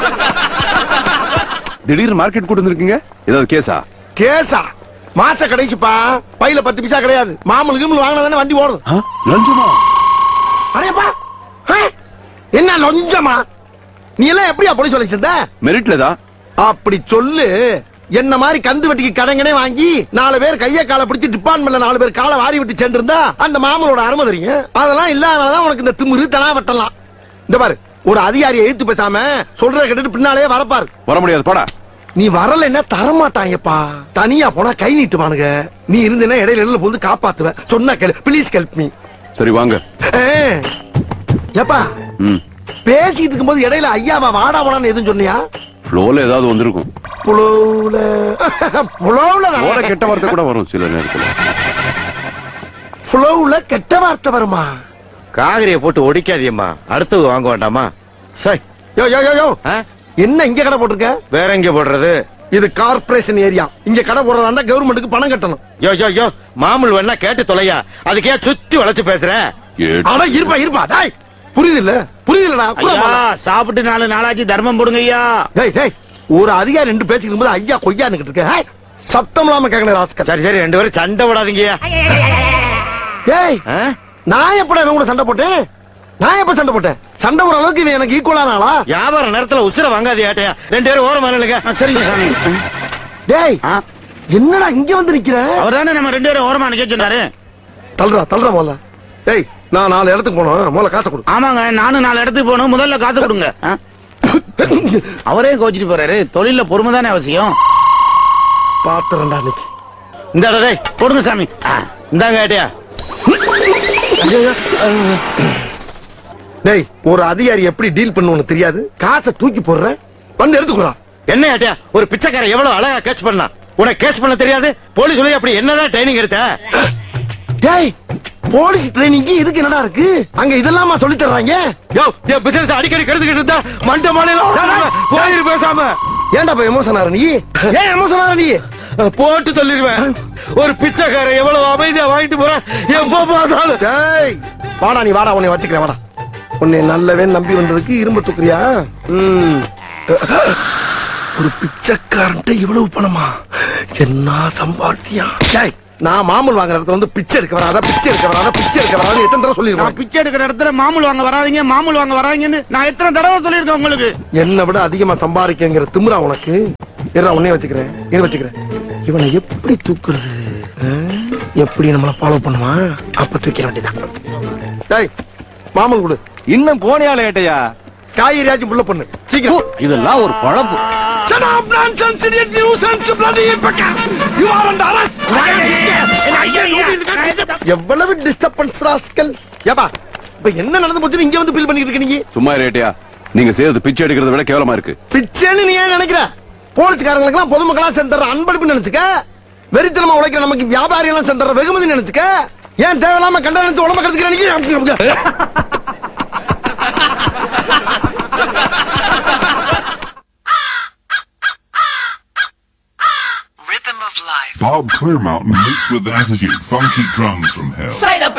திடீர்னு மார்க்கெட் கூட்டு வந்திருக்கீங்க ஏதாவது கேஸா கேசா மாச கடைசிப்பா பையில பத்து பைசா கிடையாது மாமூல் கிமூல் வாங்கினா தானே வண்டி ஓடும் ஆ? லஞ்சமா அடேப்பா ஆ? என்ன லொஞ்சமா நீ எல்லாம் எப்படியா போலீஸ் வேலைக்கு சேர்ந்த மெரிட்ல தான் அப்படி சொல்லு என்ன மாதிரி கந்து வெட்டிக்கு கடங்கனே வாங்கி நாலு பேர் கைய காலை பிடிச்சு டிபார்ட்மெண்ட்ல நாலு பேர் காலை வாரி விட்டு சென்றிருந்தா அந்த மாமலோட அருமை தெரியும் அதெல்லாம் இல்லாதனாலதான் உனக்கு இந்த திமிரு தனா வெட்டலாம் இந்த பாரு ஒரு அதிகாரியை எழுத்து பேசாம சொல்றத கேட்டுட்டு பின்னாலே வரப்பாரு வர முடியாது போடா நீ வரலைன்னா தரமாட்டாங்கப்பா தனியா போனா கை நீட்டுவானுங்க நீ இருந்தேன்னா இடையில இடையில வந்து காப்பாத்துவ சொன்னா கேளு ப்ளீஸ் ஹெல்ப் மீ சரி வாங்க ஏப்பா ம் பேசிட்டு இருக்கும்போது இடையில ஐயாவா வாடா வாடான்னு எதுவும் சொன்னியா ஃப்ளோல ஏதாவது வந்திருக்கும் புலவுல புலவுல ஃப்ளோல கெட்ட வார்த்தை கூட வரும் சில நேரத்துல புலவுல கெட்ட வார்த்தை வருமா காகரிய போட்டு ஒடிக்காதியம்மா அடுத்தது வாங்க வேண்டாமா சை யோ யோ யோ யோ ஆ? என்ன இங்க கடை போட்டிருக்க வேற எங்க போடுறது இது கார்ப்பரேஷன் ஏரியா இங்க கடை போடுறதா இருந்தா கவர்மெண்ட்டுக்கு பணம் கட்டணும் யோ யோ யோ மாமூல் வேணா கேட்டு தொலையா அதுக்கே சுத்தி வளைச்சு பேசுற ஏ- அட இருப்பா இருப்பா டாய் புரியுது இல்ல புரியுது இல்லடா ஐயா சாப்பிட்டு நாலு நாளாச்சு தர்மம் போடுங்க ஐயா டேய் டேய் ஒரு அதிகாரி ரெண்டு பேசிக்கும் போது ஐயா கொய்யா இருக்க ஹே, சத்தம் இல்லாம கேட்கணும் ராஸ்கர் சரி சரி ரெண்டு பேரும் சண்டை விடாதீங்கய்யா டேய் ஆ? நான் எப்படா இவன் கூட சண்டை போட்டேன் நான் எப்ப சண்டை போட்டேன் சண்டை ஒரு அளவுக்கு இவன் எனக்கு ஈக்குவலான ஆளா வியாபார நேரத்துல உசுர வாங்காதே ஏட்டையா ரெண்டு பேரும் ஓரமா நில்லுங்க சரிங்க சாமி டேய் என்னடா இங்க வந்து நிக்கிற அவர் தானே நம்ம ரெண்டு பேரும் ஓரமா நிக்க சொன்னாரு தள்ளுறா தள்ளுறா முதல்ல டேய் நான் நாலு இடத்துக்கு போனோம் முதல்ல காசை கொடு ஆமாங்க நானும் நாலு இடத்துக்கு போகணும் முதல்ல காசு கொடுங்க ஆ? அவரே கோச்சிட்டு போறாரு தொழில பொறுமை தானே அவசியம் பாத்துறேன்டா இன்னைக்கு இந்த டேய் கொடுங்க சாமி ஆ. இந்தாங்க ஏட்டையா டேய் ஒரு அதிகாரி எப்படி டீல் பண்ணுவோன்னு தெரியாது காசை தூக்கி போடுற வந்து எடுத்துக்கிறா என்ன ஏட்டையா ஒரு பிச்சைக்காரன் எவ்வளவு அழகா கேட்ச் பண்ணா உனக்கு கேஸ் பண்ண தெரியாது போலீஸ் சொல்லி அப்படி என்னதான் ட்ரைனிங் எடுத்த டேய் போலீஸ் ட்ரைனிங்க்கு இதுக்கு என்னடா இருக்கு அங்க இதெல்லாமா சொல்லி தர்றாங்க யோ என் பிசினஸ் அடிக்கடி கெடுத்துக்கிட்டு இருந்தா மண்ட மாலையில போயிரு பேசாம ஏன்டா போய் எமோஷன் ஆற நீ ஏன் எமோஷன் ஆற நீ போட்டு சொல்லிடுவேன் ஒரு பிச்சைக்காரன் எவ்வளவு அமைதியா வாங்கிட்டு போறான் எப்ப பார்த்தாலும் டேய் வாடா நீ வாடா உன்னை வச்சுக்கிறேன் வாடா உன்னை நல்லவே நம்பி வந்ததுக்கு இரும்பு தூக்குறியா ம். ஒரு பிச்சைக்காரன்ட்ட இவ்வளவு பணமா என்ன சம்பாத்தியா டேய் நான் மாமூல் வாங்குற இடத்துல வந்து பிச்சை எடுக்க வராத பிச்சை எடுக்க வராத பிச்சை எடுக்க வராத எத்தனை தடவை நான் சொல்லிருக்கேன் பிச்சை எடுக்கிற இடத்துல மாமூல் வாங்க வராதீங்க மாமூல் வாங்க வராதீங்கன்னு நான் எத்தனை தடவை சொல்லியிருக்கேன் உங்களுக்கு என்னை விட அதிகமா சம்பாதிக்கங்கிற திமிரா உனக்கு இருடா உன்னைய வச்சுக்கிறேன் இதை வச்சுக்கிறேன் இவனை எப்படி தூக்குறது ஆ? எப்படி நம்மள ஃபாலோ பண்ணுவான் அப்ப தூக்கிற வேண்டியதான் டேய் மாமூல் கொடு இன்னும் போனியால ஏட்டையா காய்கறியாச்சும் புள்ள பொண்ணு சீக்கிரம் இதெல்லாம் ஒரு பழப்பு Shut up, nonsense, idiot, nuisance, bloody hypocrite! You are under arrest! எவ்வளவு டிஸ்டர்பன்ஸ் ராஸ்கல் ஏப்பா இப்ப என்ன நடந்து போச்சு இங்க வந்து ஃபீல் பண்ணிட்டு இருக்க நீங்க சும்மா இரு ஏட்டையா நீங்க செய்யறது பிச்சை எடுக்கிறத விட கேவலமா இருக்கு பிச்சைன்னு நீ ஏன் நினைக்கிற போலீஸ்காரங்களுக்கு எல்லாம் பொதுமக்களா சென்ற அன்பளிப்பு நினைச்சுக்க வெறித்தனமா உழைக்கிற நமக்கு வியாபாரி எல்லாம் சென்ற வெகுமதி நினைச்சுக்க ஏன் தேவையில்லாம கண்ட நினைச்சு உடம்ப கருத்துக்கிற நீங்க Rhythm of life. Bob Clearmountain mixed with attitude, funky drums from hell. Say the